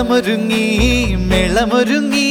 താളമൊരുങ്ങി മേളമൊരുങ്ങി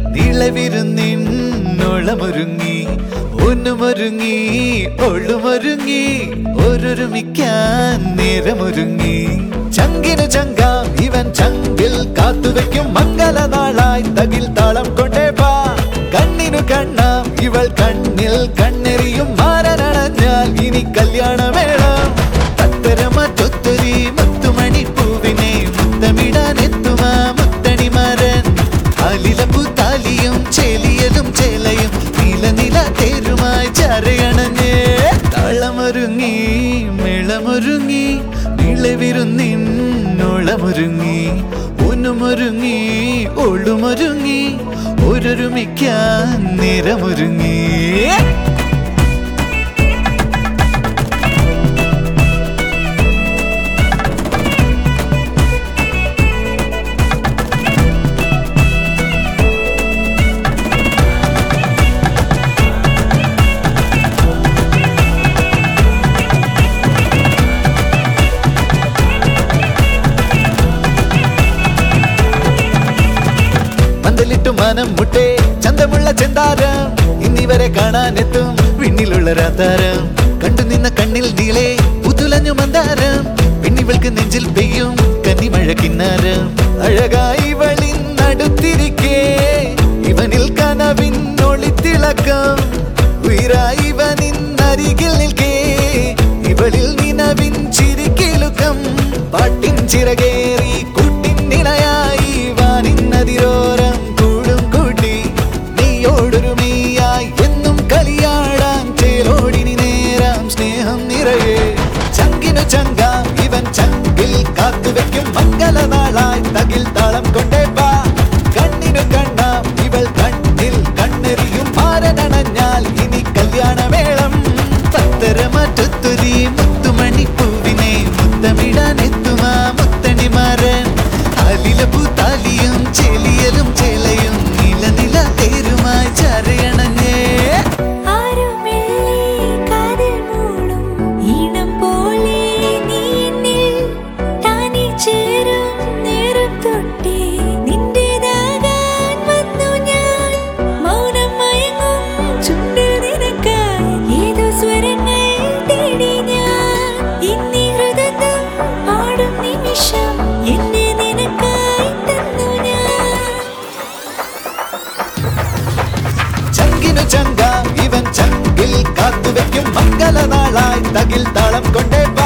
നിളവിരുന്നിന്നോളമൊരുങ്ങി ഒന്നുമൊരുങ്ങി ഒള്ളുമൊരുങ്ങി ഒരൊരുമിക്കാൻ നേരമൊരുങ്ങി ചങ്കിനു ചങ്കാം ഇവൻ ചങ്കിൽ കാത്തുവെക്കും മംഗലനാളായി തകിൽ താളം കൊണ്ടേ വാ കണ്ണിനു കണ്ണാം ഇവൾ കണ്ണിൽ കണ്ണെറിയും മാരനണഞ്ഞാൽ ഇനി കല്യാണമേളം പത്തരമറ്റൊത്തൊരി മുത്തുമണി പൂവിനെ മുത്തമിടാനെത്തുമാ മുത്തണിമാരൻ അലിലപ്പു താലിയും ചേലിയലും ചേലയും നീല നില തേരുമായി ചരയണഞ്ഞേ താളമൊരുങ്ങി മേളമൊരുങ്ങി നിളവിരുന്നിന്നോളമൊരുങ്ങി ഒന്നുമൊരുങ്ങി ഒള്ളുമൊരുങ്ങി ഒരൊരുമിക്കാൻ നിറമൊരുങ്ങി പന്തലിട്ടു മനം മുട്ടേ ചന്തമുള്ള ചെന്താരം ഇന്നിവരെ കാണാനെത്തും പിന്നിലുള്ള രാതാരം കണ്ടു നിന്ന കണ്ണിൽ നീളെ പുതുലഞ്ഞു മന്ദാരം പിന്നിവൾക്ക് നെഞ്ചിൽ പെയ്യും കന്നിമഴ കിന്നാരം അഴകായി ഇവളിൻ നടുത്തിരിക്കേ ഇവനിൽ കനവിൻ ഒളിത്തിളക്കം ഉയരായി ഇവനിൻ അരികിൽ നിൽക്കേ ഇവളിൽ നിനവിൻ ചിരിക്കിലുക്കം പാട്ടിൻ ചിറകേറി കൂട്ടിൻ നിലയായി വാനിന്നതിരോരം കൂടും കൂട്ടി നീയോടൊരു മെയ്യായി എന്നും കളിയാടാൻ ചേലോടിനി നേരാം സ്നേഹം നിറയെ ചങ്കിനു ചങ്കാം ഇവൻ ചങ്കിൽ കാത്തുവെക്കും മംഗലനാളായി തകിൽ താളം കൊണ്ടേ വാ കണ്ണിനു കണ്ണാം ഇവൾ കണ്ണിൽ കണ്ണെറിയും മാരനണഞ്ഞാൽ ഇനി കല്യാണമേളം പത്തരമാറ്റത്തൊരി മുത്തുമണി പൂവിനെ മുത്തമിടാനെത്തുമാ മുത്തണിമാരൻ അലിലപ്പു താലിയും ചെലിയലും ചേലയും നില നില തേരുമായി ചരയണഞ്ഞേ ആരുമില്ലേ കാതിൽ മൂളും ഈണം പോലെ നീ എന്നിൽ താനേ ചേരും നേരം തൊട്ടേ നിന്റേതാകാൻ വന്നു ഞാൻ മൗനം മയങ്ങും ചുണ്ടിൽ നിനക്കായി ഏതോ സ്വരങ്ങൾ തേടി ഞാൻ ഇന്നീ ഹൃദയം പാടും നിമിഷം എന്നെ നിനക്കായി തന്നു ഞാൻ ചങ്കിനു ചങ്കാം ഇവൻ ചങ്കിൽ കാത്തുവെക്കും മംഗലനാളായി തകിൽ താളം കൊണ്ടേ